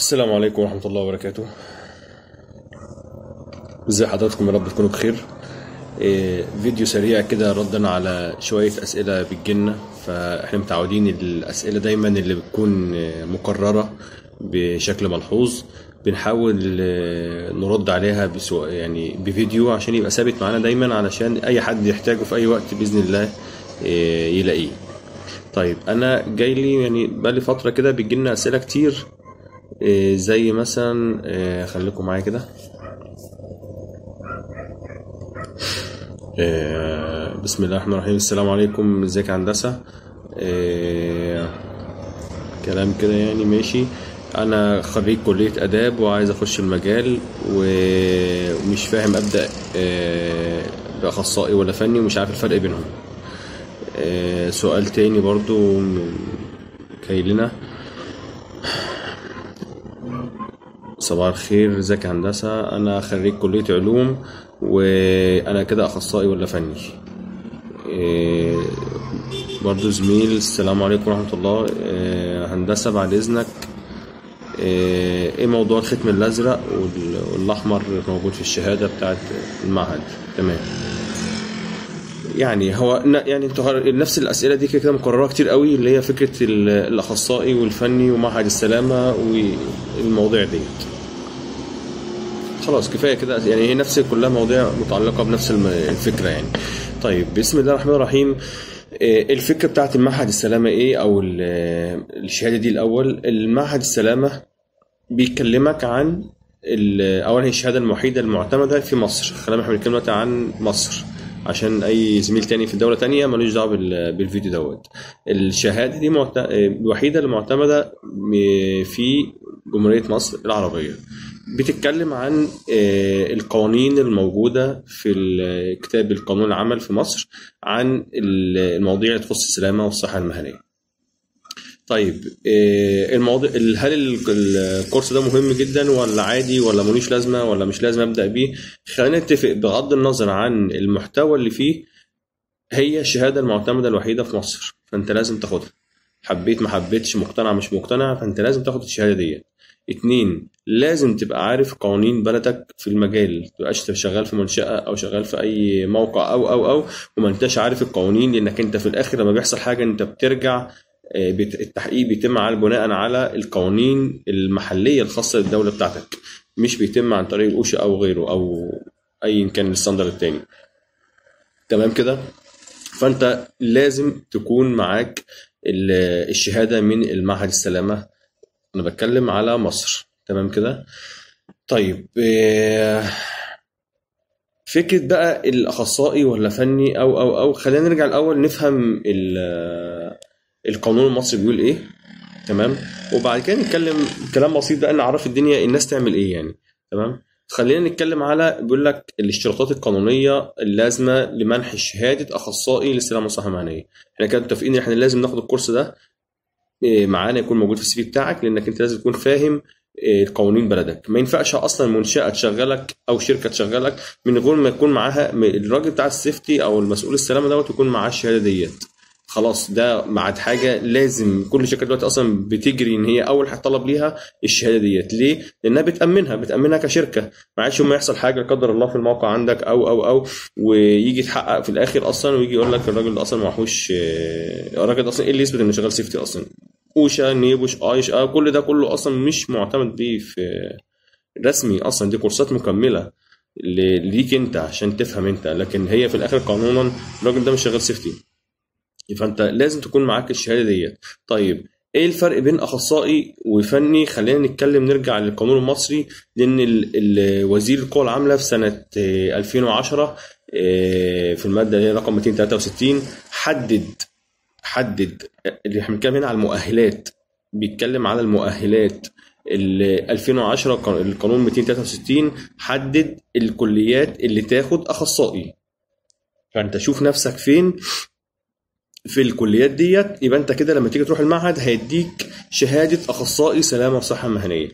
السلام عليكم ورحمة الله وبركاته ازي حضراتكم يا رب تكونوا بخير إيه، فيديو سريع كده ردا على شوية أسئلة بتجيلنا فاحنا متعودين الأسئلة دايما اللي بتكون آه، مكررة بشكل ملحوظ بنحاول آه، نرد عليها بسو يعني بفيديو عشان يبقى ثابت معانا دايما علشان أي حد يحتاجه في أي وقت بإذن الله آه، يلاقيه طيب أنا جاي لي يعني بقالي فترة كده بتجيلنا أسئلة كتير إيه زي مثلا إيه خليكم معايا كده إيه بسم الله الرحمن الرحيم السلام عليكم ازيك يا هندسة إيه كلام كده يعني ماشي انا خريج كلية اداب وعايز اخش المجال و- ومش فاهم ابدا إيه باخصائي ولا فني ومش عارف الفرق بينهم إيه سؤال تاني برضو من كايلنا صباح الخير ازيك يا هندسة أنا خريج كلية علوم وأنا كده أخصائي ولا فني إيه، برضو زميل السلام عليكم ورحمة الله إيه، هندسة بعد إذنك إيه إيه موضوع الختم الأزرق وال- والأحمر موجود في الشهادة بتاعت المعهد تمام يعني هو ن- يعني انتوا هر- نفس الاسئله دي كده كده مكرره كتير قوي اللي هي فكره ال- الاخصائي والفني ومعهد السلامه والمواضيع ديت خلاص كفايه كده يعني هي نفس كلها مواضيع متعلقه بنفس الم- الفكره يعني طيب بسم الله الرحمن الرحيم آه، الفكره بتاعت المعهد السلامه ايه او ال- الشهاده دي الاول المعهد السلامه بيكلمك عن ال- اولا هي الشهاده الوحيده المعتمده في مصر خلينا احنا بنتكلم دلوقتي عن مصر عشان اي زميل تاني في دوله تانية ملوش دعوه بال- بالفيديو دوت الشهاده دي معت... الوحيده اللي معتمده م- في جمهوريه مصر العربيه بتتكلم عن آه، القوانين الموجوده في ال- كتاب القانون العمل في مصر عن ال- المواضيع اللي تخص السلامه والصحه المهنيه طيب آه، المواضيع ال- هل ال- الكورس ده مهم جدا ولا عادي ولا ملوش لازمه ولا مش لازم ابدا بيه خلينا نتفق بغض النظر عن المحتوى اللي فيه هي الشهاده المعتمده الوحيده في مصر فانت لازم تاخدها حبيت ما حبيتش مقتنع مش مقتنع فانت لازم تاخد الشهاده دي اتنين لازم تبقى عارف قوانين بلدك في المجال ما تبقاش شغال في منشأة او شغال في اي موقع او او او وما انتش عارف القوانين لانك انت في الاخر لما بيحصل حاجه انت بترجع آه، بت- التحقيق بيتم على بناء على القوانين المحليه الخاصه بالدوله بتاعتك مش بيتم عن طريق الاوشا او غيره او ايا كان الستاندرد التاني تمام كده فانت لازم تكون معاك ال- الشهاده من المعهد السلامه انا بتكلم على مصر تمام كده طيب آه، فكره بقى الاخصائي ولا فني او او او خلينا نرجع الاول نفهم ال- القانون المصري بيقول ايه تمام وبعد كده نتكلم كلام بسيط بقى نعرف الدنيا الناس تعمل ايه يعني تمام خلينا نتكلم على بيقول لك الاشتراطات القانونيه اللازمه لمنح شهاده اخصائي للسلامه والصحه المهنيه احنا كده متفقين ان احنا لازم ناخد الكورس ده إيه، معانا يكون موجود في السي في بتاعك لانك انت لازم تكون فاهم إيه، قوانين بلدك ما ينفعش اصلا منشاه تشغلك او شركه تشغلك من غير ما يكون معاها م- الراجل بتاع السيفتي او المسؤول السلامه دوت يكون معاه الشهاده ديت خلاص ده معاد حاجه لازم كل شركه دلوقتي اصلا بتجري ان هي اول حاجه طلب ليها الشهاده ديت ليه؟ لانها بتامنها بتامنها كشركه ما عادش يوم ما يحصل حاجه لا قدر الله في الموقع عندك او او او ويجي يتحقق في الاخر اصلا ويجي يقول لك الراجل ده اصلا معهوش آه، الراجل ده اصلا ايه اللي يثبت انه شغال سيفتي اصلا؟ اوشا نيبوش ايش آه كل ده كله اصلا مش معتمد بيه في رسمي اصلا دي كورسات مكمله ل- ليك انت عشان تفهم انت لكن هي في الاخر قانونا الراجل ده مش شغال سيفتي فانت لازم تكون معاك الشهاده ديت طيب ايه الفرق بين اخصائي وفني خلينا نتكلم نرجع للقانون المصري لان ال- ال- وزير القوى العامله في سنه آه، 2010 آه، في الماده اللي هي رقم 263 حدد حدد اللي احنا بنتكلم هنا على المؤهلات بيتكلم على المؤهلات ال 2010 قا- القانون 263 حدد الكليات اللي تاخد اخصائي فانت شوف نفسك فين في الكليات ديت يبقى انت كده لما تيجي تروح المعهد هيديك شهاده اخصائي سلامه وصحه مهنيه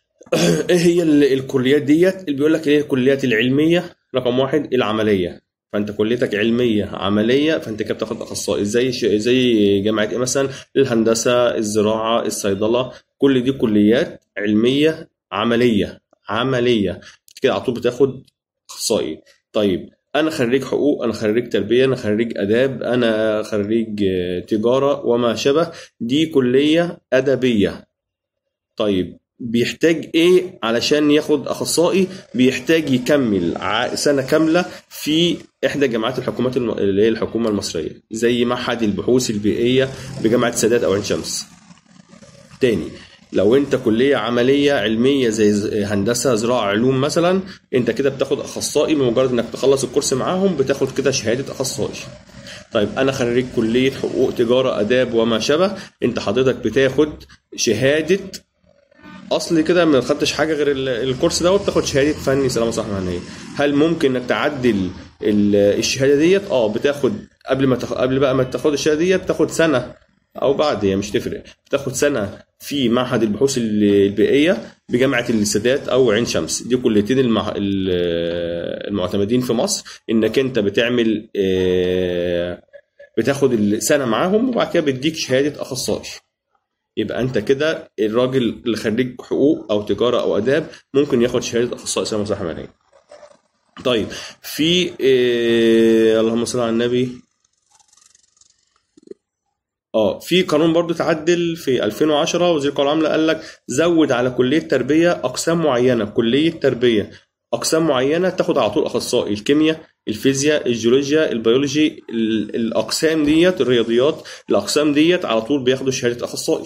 ايه هي ال- الكليات ديت اللي بيقول لك ايه الكليات العلميه رقم واحد العمليه فانت كليتك علميه عمليه فانت كده بتاخد اخصائي زي ش- زي جامعه ايه مثلا الهندسه الزراعه الصيدله كل دي كليات علميه عمليه عمليه كده على طول بتاخد اخصائي طيب انا خريج حقوق انا خريج تربيه انا خريج اداب انا خريج آه، تجاره وما شابه دي كليه ادبيه طيب بيحتاج ايه علشان ياخد اخصائي بيحتاج يكمل ع- سنه كامله في احدى جامعات الحكومات الم... اللي هي الحكومه المصريه زي معهد البحوث البيئيه بجامعه السادات او عين شمس تاني لو انت كليه عمليه علميه زي ز- هندسه زراعه علوم مثلا انت كده بتاخد اخصائي بمجرد انك تخلص الكورس معاهم بتاخد كده شهاده اخصائي طيب انا خريج كليه حقوق تجاره اداب وما شابه انت حضرتك بتاخد شهاده اصل كده ما خدتش حاجه غير ال- الكورس دوت بتاخد شهاده فني سلامه صح مهنيه هل ممكن انك تعدل ال- الشهاده ديت اه بتاخد قبل ما تاخد قبل بقى ما تاخد الشهاده ديت بتاخد سنه او بعد هي مش تفرق بتاخد سنه في معهد البحوث ال- البيئيه بجامعه السادات او عين شمس دي كليتين المع... ال- المعتمدين في مصر انك انت بتعمل آه، بتاخد السنه معاهم وبعد كده بيديك شهاده اخصائي يبقى انت كده الراجل اللي خريج حقوق او تجاره او اداب ممكن ياخد شهاده اخصائي سلامه وصحه مهنيه. طيب في إيه اللهم صل على النبي اه في قانون برضو تعدل في 2010 وزير القوى العامله قال لك زود على كليه تربيه اقسام معينه كليه تربيه اقسام معينه تاخد على طول اخصائي الكيمياء الفيزياء الجيولوجيا البيولوجي ال- الاقسام ديت الرياضيات الاقسام ديت على طول بياخدوا شهاده اخصائي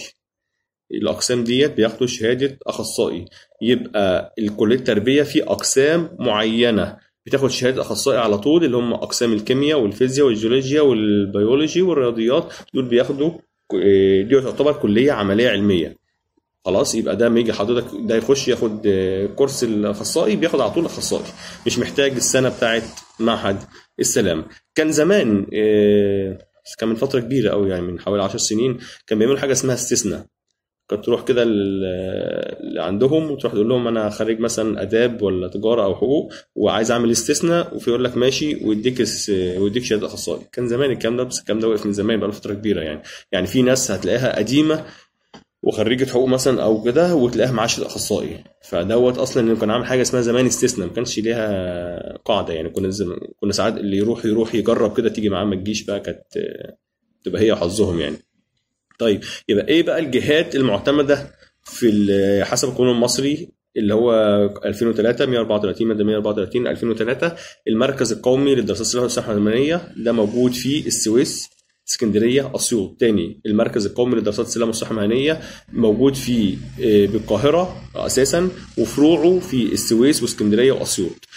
الاقسام ديت بياخدوا شهاده اخصائي يبقى الكليه التربيه في اقسام معينه بتاخد شهاده اخصائي على طول اللي هم اقسام الكيمياء والفيزياء والجيولوجيا والبيولوجي والرياضيات دول بياخدوا آه، دي تعتبر كليه عمليه علميه خلاص يبقى ده لما يجي حضرتك ده يخش ياخد آه، كورس الاخصائي بياخد على طول اخصائي مش محتاج السنه بتاعت معهد السلام كان زمان آه، بس كان من فتره كبيره قوي يعني من حوالي 10 سنين كان بيعملوا حاجه اسمها استثناء كنت تروح كده ل- اللي عندهم وتروح تقول لهم انا خريج مثلا اداب ولا تجاره او حقوق وعايز اعمل استثناء وفي يقول لك ماشي ويديك الس- ويديك شهاده اخصائي كان زمان الكلام ده بس الكلام ده وقف من زمان بقى له فتره كبيره يعني يعني في ناس هتلاقيها قديمه وخريجه حقوق مثلا او كده وتلاقيها معاه شهاده اخصائي فدوت اصلا انه كان عامل حاجه اسمها زمان استثناء ما كانش ليها قاعده يعني كنا زم... كنا ساعات اللي يروح يروح يجرب كده تيجي معاه ما تجيش بقى كانت تبقى هي حظهم يعني طيب يبقى ايه بقى الجهات المعتمده في ال- حسب القانون المصري اللي هو 2003 134 ماده 134 2003 المركز القومي للدراسات السياسيه والصحه المدنيه ده موجود في السويس اسكندريه اسيوط تاني المركز القومي للدراسات السلام والصحه المهنيه موجود في آه، بالقاهره اساسا وفروعه في السويس واسكندريه واسيوط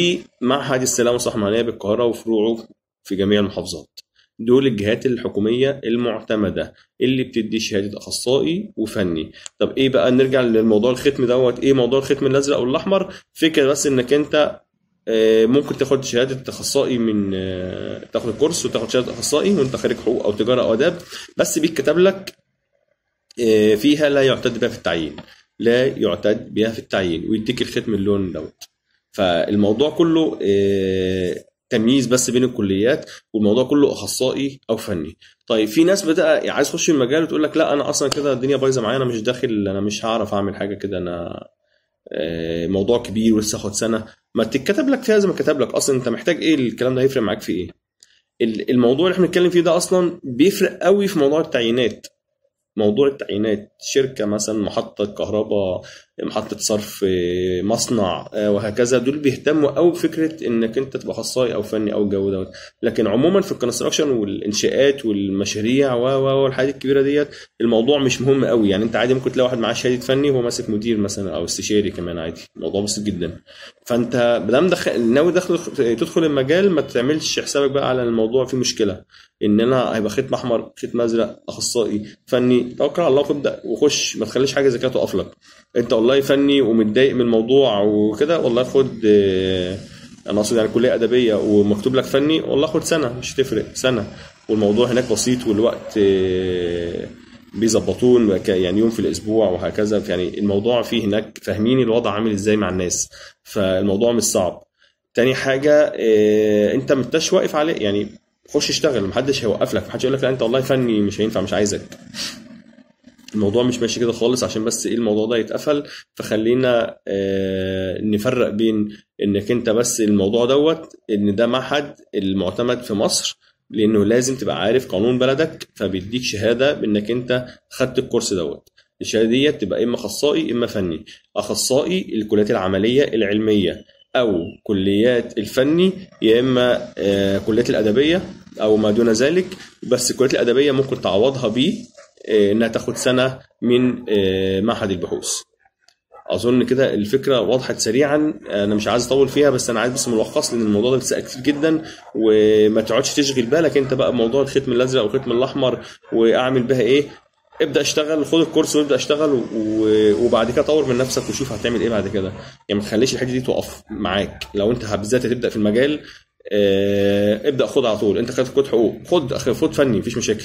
ومعهد السلام والصحه المهنيه بالقاهره وفروعه في جميع المحافظات دول الجهات الحكوميه المعتمده اللي بتدي شهاده اخصائي وفني طب ايه بقى نرجع للموضوع الختم دوت ايه موضوع الختم الازرق والاحمر فكره بس انك انت آه، ممكن تاخد شهاده اخصائي من آه، تاخد الكورس وتاخد شهاده اخصائي وانت خارج حقوق او تجاره او اداب بس بيتكتب لك آه، فيها لا يعتد بها في التعيين لا يعتد بها في التعيين ويديك الختم اللون دوت فالموضوع كله آه، تمييز بس بين الكليات والموضوع كله اخصائي او فني طيب في ناس بقى عايز تخش المجال وتقول لك لا انا اصلا كده الدنيا بايظه معايا انا مش داخل انا مش هعرف اعمل حاجه كده انا آه، موضوع كبير ولسه هاخد سنه ما تتكتب لك فيها زي ما كتب لك اصلا انت محتاج ايه الكلام ده هيفرق معاك في ايه ال- الموضوع اللي احنا بنتكلم فيه ده اصلا بيفرق قوي في موضوع التعيينات موضوع التعيينات شركه مثلا محطه كهرباء محطه صرف آه، مصنع آه، وهكذا دول بيهتموا قوي بفكره انك انت تبقى اخصائي او فني او الجو دوت لكن عموما في الكونستراكشن والانشاءات والمشاريع و و والحاجات الكبيره ديت الموضوع مش مهم قوي يعني انت عادي ممكن تلاقي واحد معاه شهاده فني وهو ماسك مدير مثلا او استشاري كمان عادي الموضوع بسيط جدا فانت ما دام دخل ناوي دخل تدخل المجال ما تعملش حسابك بقى على الموضوع فيه مشكله ان انا هيبقى ختم احمر ختم ازرق اخصائي فني توكل على الله وابدا وخش ما تخليش حاجه زي كده تقف لك انت والله فني ومتضايق من الموضوع وكده والله خد آه، انا اقصد يعني كليه ادبيه ومكتوب لك فني والله خد سنه مش تفرق سنه والموضوع هناك بسيط والوقت آه، بيظبطون وك- يعني يوم في الاسبوع وهكذا يعني الموضوع فيه هناك فاهمين الوضع عامل ازاي مع الناس فالموضوع مش صعب تاني حاجه آه، انت ما انتش واقف عليه يعني خش اشتغل محدش هيوقف لك محدش يقول لك لا انت والله فني مش هينفع مش عايزك الموضوع مش ماشي كده خالص عشان بس ايه الموضوع ده يتقفل فخلينا آه نفرق بين انك انت بس الموضوع دوت ان ده معهد المعتمد في مصر لانه لازم تبقى عارف قانون بلدك فبيديك شهاده بانك انت خدت الكورس دوت الشهاده ديت تبقى اما اخصائي اما فني اخصائي الكليات العمليه العلميه او كليات الفني يا اما آه كليات الادبيه او ما دون ذلك بس الكليات الادبيه ممكن تعوضها بيه آه، انها تاخد سنه من آه، معهد البحوث اظن كده الفكره وضحت سريعا انا مش عايز اطول فيها بس انا عايز بس ملخص لان الموضوع ده بيتسال كتير جدا وما تقعدش تشغل بالك انت بقى بموضوع الختم الازرق والختم الاحمر واعمل بها ايه ابدا اشتغل خد الكورس وابدا اشتغل و- وبعد كده طور من نفسك وشوف هتعمل ايه بعد كده يعني ما تخليش الحته دي تقف معاك لو انت بالذات هتبدا في المجال آه، ابدا خد على طول انت خدت كود حقوق خد خد فني مفيش مشاكل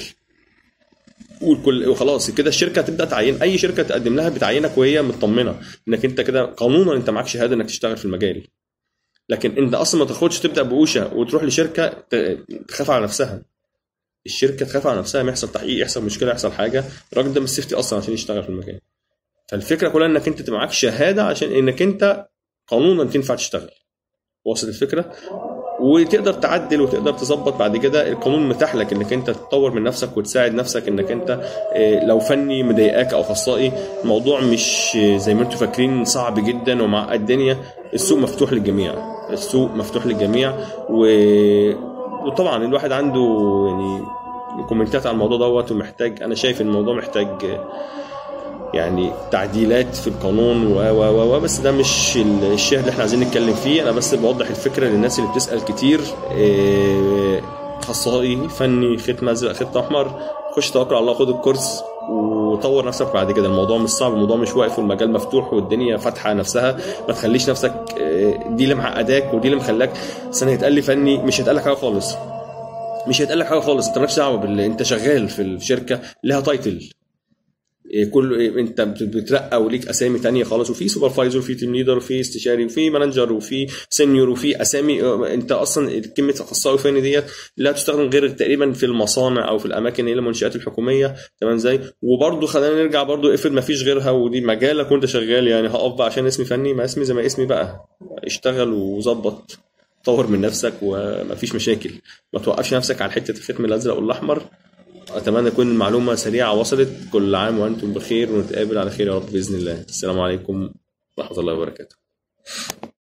والكل وخلاص كده الشركه تبدا تعين اي شركه تقدم لها بتعينك وهي مطمنه انك انت كده قانونا انت معاك شهاده انك تشتغل في المجال لكن انت اصلا ما تاخدش تبدا بوشه وتروح لشركه ت- تخاف على نفسها الشركه تخاف على نفسها ما يحصل تحقيق يحصل مشكله يحصل حاجه الراجل ده مش سيفتي اصلا عشان يشتغل في المكان فالفكره كلها انك انت تبقى معاك شهاده عشان انك انت قانونا تنفع تشتغل واصل الفكره وتقدر تعدل وتقدر تظبط بعد كده القانون متاح لك انك انت تطور من نفسك وتساعد نفسك انك انت آه، لو فني مضايقاك او اخصائي الموضوع مش آه، زي ما انتم فاكرين صعب جدا ومعقد الدنيا السوق مفتوح للجميع السوق مفتوح للجميع و... وطبعا الواحد عنده يعني كومنتات على الموضوع دوت ومحتاج انا شايف الموضوع محتاج آه، يعني تعديلات في القانون و و و و بس ده مش ال- الشيء اللي احنا عايزين نتكلم فيه انا بس بوضح الفكره للناس اللي بتسال كتير إيه، اخصائي فني ختم ازرق ختم احمر خش توكل على الله خد الكورس وطور نفسك بعد كده الموضوع مش صعب الموضوع مش واقف والمجال مفتوح والدنيا فاتحه نفسها ما تخليش نفسك إيه، دي اللي معقداك ودي اللي مخلاك سنه هيتقال لي فني مش هيتقال لك حاجه خالص مش هيتقال لك حاجه خالص انت مالكش دعوه باللي انت شغال في الشركه لها تايتل إيه، كل إيه، انت بت- بترقى وليك اسامي تانية خالص وفي سوبرفايزر وفي تيم ليدر وفي استشاري وفي مانجر وفي سينيور وفي اسامي آه، انت اصلا كلمه اخصائي فني ديت لا تستخدم غير تقريبا في المصانع او في الاماكن اللي هي المنشات الحكوميه تمام ازاي وبرضه خلينا نرجع برضه افرض ما فيش غيرها ودي مجالك وانت شغال يعني هقف بقى عشان اسمي فني ما اسمي زي ما اسمي بقى اشتغل وظبط طور من نفسك ومفيش مشاكل ما توقفش نفسك على حته الختم الازرق والاحمر اتمنى تكون المعلومه سريعه وصلت كل عام وانتم بخير ونتقابل على خير يا رب باذن الله السلام عليكم ورحمه الله وبركاته